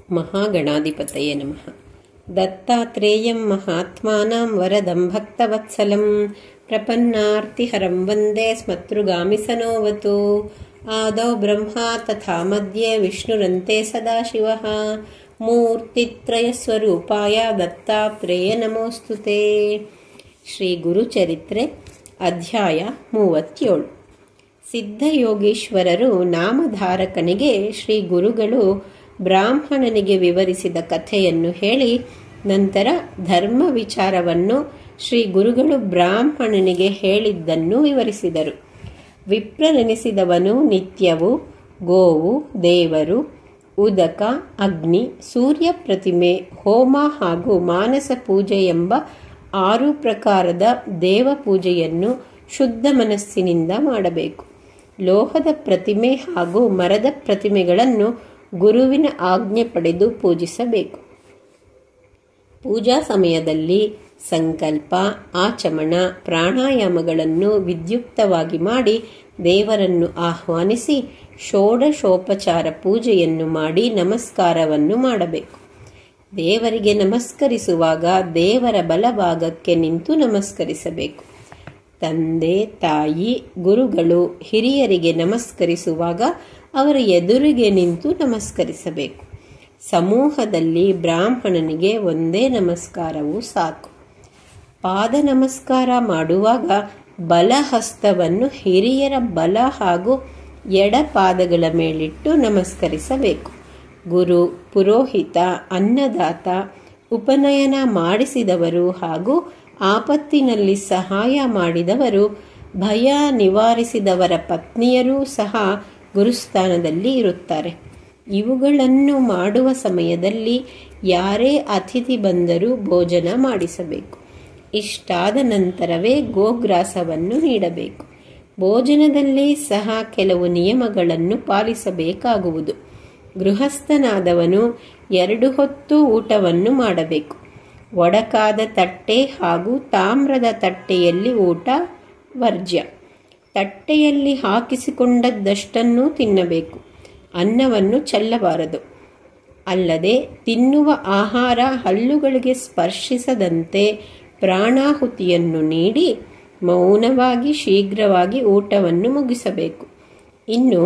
ಮಹಾಗಣಾಧಿಪತಯೇ ನಮಃ ದತ್ತಾತ್ರೇಯಂ ಮಹಾತ್ಮಾನಾಂ ವರದಂ ಭಕ್ತವತ್ಸಲಂ ಪ್ರಪನ್ನಾರ್ತಿಹರಂ ವಂದೇ ಸ್ಮತೃಗಾಮಿಸನೋವತು ಆದೌ ಬ್ರಹ್ಮ ತಥಾ ಮಧ್ಯೆ ವಿಷ್ಣುರಂತೆ ಸದಾಶಿವಃ ಮೂರ್ತಿತ್ರಯಸ್ವರೂಪಾಯ ದತ್ತಾತ್ರೇಯ ನಮೋಸ್ತುತೆ ಶ್ರೀ ಗುರುಚರಿತ್ರೆ ಅಧ್ಯಾಯ ಮೂವತ್ತೇಳು ಸಿದ್ಧಯೋಗೀಶ್ವರರು ನಾಮಧಾರಕನಿಗೆ ಶ್ರೀ ಗುರುಗಳು ಬ್ರಾಹ್ಮಣನಿಗೆ ವಿವರಿಸಿದ ಕಥೆಯನ್ನು ಹೇಳಿ ನಂತರ ಧರ್ಮ ವಿಚಾರವನ್ನು ಶ್ರೀ ಗುರುಗಳು ಬ್ರಾಹ್ಮಣನಿಗೆ ಹೇಳಿದ್ದನ್ನು ವಿವರಿಸಿದರು ವಿಪ್ರನೆನಿಸಿದವನು ನಿತ್ಯವು ಗೋವು ದೇವರು ಉದಕ ಅಗ್ನಿ ಸೂರ್ಯ ಪ್ರತಿಮೆ ಹೋಮ ಹಾಗೂ ಮಾನಸ ಪೂಜೆ ಎಂಬ ಆರು ಪ್ರಕಾರದ ದೇವ ಪೂಜೆಯನ್ನು ಶುದ್ಧ ಮನಸ್ಸಿನಿಂದ ಮಾಡಬೇಕು ಲೋಹದ ಪ್ರತಿಮೆ ಹಾಗೂ ಮರದ ಪ್ರತಿಮೆಗಳನ್ನು ಗುರುವಿನ ಆಜ್ಞೆ ಪಡೆದು ಪೂಜಿಸಬೇಕು ಪೂಜಾ ಸಮಯದಲ್ಲಿ ಸಂಕಲ್ಪ ಆಚಮನ ಪ್ರಾಣಾಯಾಮಗಳನ್ನು ವಿದ್ಯುಕ್ತವಾಗಿ ಮಾಡಿ ದೇವರನ್ನು ಆಹ್ವಾನಿಸಿ ಷೋಡಶೋಪಚಾರ ಪೂಜೆಯನ್ನು ಮಾಡಿ ನಮಸ್ಕಾರವನ್ನು ಮಾಡಬೇಕು ದೇವರಿಗೆ ನಮಸ್ಕರಿಸುವಾಗ ದೇವರ ಬಲಭಾಗಕ್ಕೆ ನಿಂತು ನಮಸ್ಕರಿಸಬೇಕು ತಂದೆ ತಾಯಿ ಗುರುಗಳು ಹಿರಿಯರಿಗೆ ನಮಸ್ಕರಿಸುವಾಗ ಅವರ ಎದುರಿಗೆ ನಿಂತು ನಮಸ್ಕರಿಸಬೇಕು ಸಮೂಹದಲ್ಲಿ ಬ್ರಾಹ್ಮಣನಿಗೆ ಒಂದೇ ನಮಸ್ಕಾರವು ಸಾಕು ಪಾದ ನಮಸ್ಕಾರ ಮಾಡುವಾಗ ಬಲಹಸ್ತವನ್ನು ಹಿರಿಯರ ಬಲ ಹಾಗೂ ಎಡಪಾದಗಳ ಮೇಲಿಟ್ಟು ನಮಸ್ಕರಿಸಬೇಕು ಗುರು ಪುರೋಹಿತ ಅನ್ನದಾತ ಉಪನಯನ ಮಾಡಿಸಿದವರು ಹಾಗೂ ಆಪತ್ತಿನಲ್ಲಿ ಸಹಾಯ ಮಾಡಿದವರು ಭಯ ನಿವಾರಿಸಿದವರ ಪತ್ನಿಯರೂ ಸಹ ಗುರುಸ್ಥಾನದಲ್ಲಿ ಇರುತ್ತಾರೆ ಇವುಗಳನ್ನು ಮಾಡುವ ಸಮಯದಲ್ಲಿ ಯಾರೇ ಅತಿಥಿ ಬಂದರೂ ಭೋಜನ ಮಾಡಿಸಬೇಕು ಇಷ್ಟಾದ ನಂತರವೇ ಗೋಗ್ರಾಸವನ್ನು ನೀಡಬೇಕು ಭೋಜನದಲ್ಲಿ ಸಹ ಕೆಲವು ನಿಯಮಗಳನ್ನು ಪಾಲಿಸಬೇಕಾಗುವುದು ಗೃಹಸ್ಥನಾದವನು ಎರಡು ಹೊತ್ತು ಊಟವನ್ನು ಮಾಡಬೇಕು ಒಡಕಾದ ತಟ್ಟೆ ಹಾಗೂ ತಾಮ್ರದ ತಟ್ಟೆಯಲ್ಲಿ ಊಟ ವರ್ಜ್ಯ ತಟ್ಟೆಯಲ್ಲಿ ಹಾಕಿಸಿಕೊಂಡದ್ದಷ್ಟನ್ನೂ ತಿನ್ನಬೇಕು ಅನ್ನವನ್ನು ಚೆಲ್ಲಬಾರದು ಅಲ್ಲದೆ ತಿನ್ನುವ ಆಹಾರ ಹಲ್ಲುಗಳಿಗೆ ಸ್ಪರ್ಶಿಸದಂತೆ ಪ್ರಾಣಾಹುತಿಯನ್ನು ನೀಡಿ ಮೌನವಾಗಿ ಶೀಘ್ರವಾಗಿ ಊಟವನ್ನು ಮುಗಿಸಬೇಕು ಇನ್ನು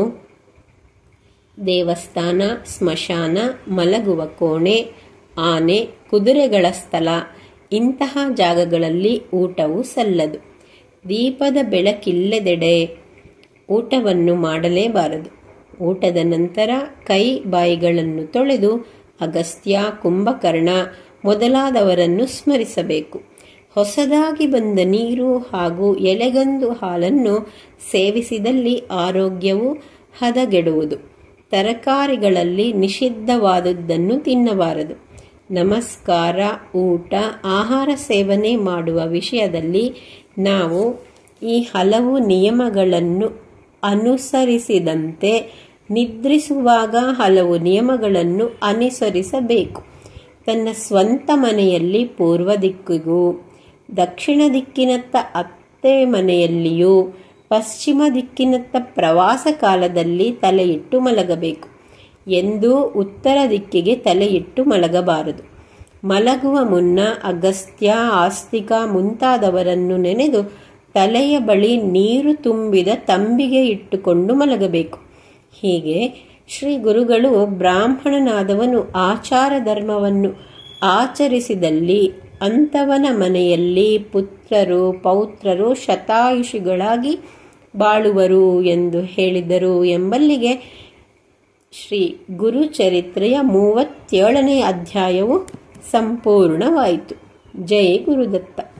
ದೇವಸ್ಥಾನ ಸ್ಮಶಾನ ಮಲಗುವ ಕೋಣೆ ಆನೆ ಕುದುರೆಗಳ ಸ್ಥಳ ಇಂತಹ ಜಾಗಗಳಲ್ಲಿ ಊಟವು ಸಲ್ಲದು ದೀಪದ ಬೆಳಕಿಲ್ಲದೆಡೆ ಊಟವನ್ನು ಮಾಡಲೇಬಾರದು ಊಟದ ನಂತರ ಕೈ ಬಾಯಿಗಳನ್ನು ತೊಳೆದು ಅಗಸ್ತ್ಯ ಕುಂಭಕರ್ಣ ಮೊದಲಾದವರನ್ನು ಸ್ಮರಿಸಬೇಕು ಹೊಸದಾಗಿ ಬಂದ ನೀರು ಹಾಗೂ ಎಲೆಗಂದು ಹಾಲನ್ನು ಸೇವಿಸಿದಲ್ಲಿ ಆರೋಗ್ಯವು ಹದಗೆಡುವುದು ತರಕಾರಿಗಳಲ್ಲಿ ನಿಷಿದ್ಧವಾದದ್ದನ್ನು ತಿನ್ನಬಾರದು ನಮಸ್ಕಾರ ಊಟ ಆಹಾರ ಸೇವನೆ ಮಾಡುವ ವಿಷಯದಲ್ಲಿ ನಾವು ಈ ಹಲವು ನಿಯಮಗಳನ್ನು ಅನುಸರಿಸಿದಂತೆ ನಿದ್ರಿಸುವಾಗ ಹಲವು ನಿಯಮಗಳನ್ನು ಅನುಸರಿಸಬೇಕು ತನ್ನ ಸ್ವಂತ ಮನೆಯಲ್ಲಿ ಪೂರ್ವ ದಿಕ್ಕಿಗೂ ದಕ್ಷಿಣ ದಿಕ್ಕಿನತ್ತ ಅತ್ತೆ ಮನೆಯಲ್ಲಿಯೂ ಪಶ್ಚಿಮ ದಿಕ್ಕಿನತ್ತ ಪ್ರವಾಸ ಕಾಲದಲ್ಲಿ ತಲೆಯಿಟ್ಟು ಮಲಗಬೇಕು ಎಂದೂ ಉತ್ತರ ದಿಕ್ಕಿಗೆ ತಲೆಯಿಟ್ಟು ಮಲಗಬಾರದು ಮಲಗುವ ಮುನ್ನ ಅಗಸ್ತ್ಯ ಆಸ್ತಿಕ ಮುಂತಾದವರನ್ನು ನೆನೆದು ತಲೆಯ ಬಳಿ ನೀರು ತುಂಬಿದ ತಂಬಿಗೆ ಇಟ್ಟುಕೊಂಡು ಮಲಗಬೇಕು ಹೀಗೆ ಶ್ರೀ ಗುರುಗಳು ಬ್ರಾಹ್ಮಣನಾದವನು ಆಚಾರ ಧರ್ಮವನ್ನು ಆಚರಿಸಿದಲ್ಲಿ ಅಂಥವನ ಮನೆಯಲ್ಲಿ ಪುತ್ರರು ಪೌತ್ರರು ಶತಾಯುಷಿಗಳಾಗಿ ಬಾಳುವರು ಎಂದು ಹೇಳಿದರು ಎಂಬಲ್ಲಿಗೆ ಶ್ರೀ ಗುರುಚರಿತ್ರೆಯ ಮೂವತ್ತೇಳನೇ ಅಧ್ಯಾಯವು ಸಂಪೂರ್ಣವಾಯಿತು ಜೈ ಗುರುದತ್ತ